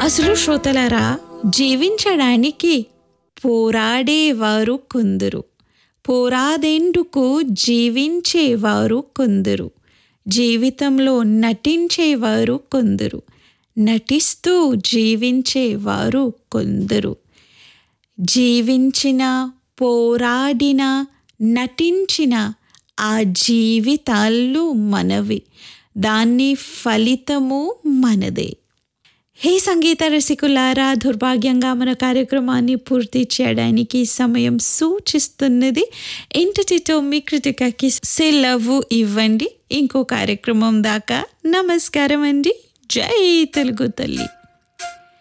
అసలు శ్రోతలారా జీవించడానికి పోరాడేవారు కొందరు పోరాడేందుకు జీవించేవారు కొందరు జీవితంలో నటించేవారు కొందరు నటిస్తూ జీవించేవారు కొందరు జీవించిన పోరాడిన నటించిన ఆ జీవితాలు మనవి దాని ఫలితము మనదే హే సంగీత రసికులారా దుర్భాగ్యంగా మన కార్యక్రమాన్ని పూర్తి చేయడానికి సమయం సూచిస్తున్నది ఇంటితో మీ కృతికకి సెలవు ఇవ్వండి ఇంకో కార్యక్రమం దాకా నమస్కారం అండి జై తెలుగు తల్లి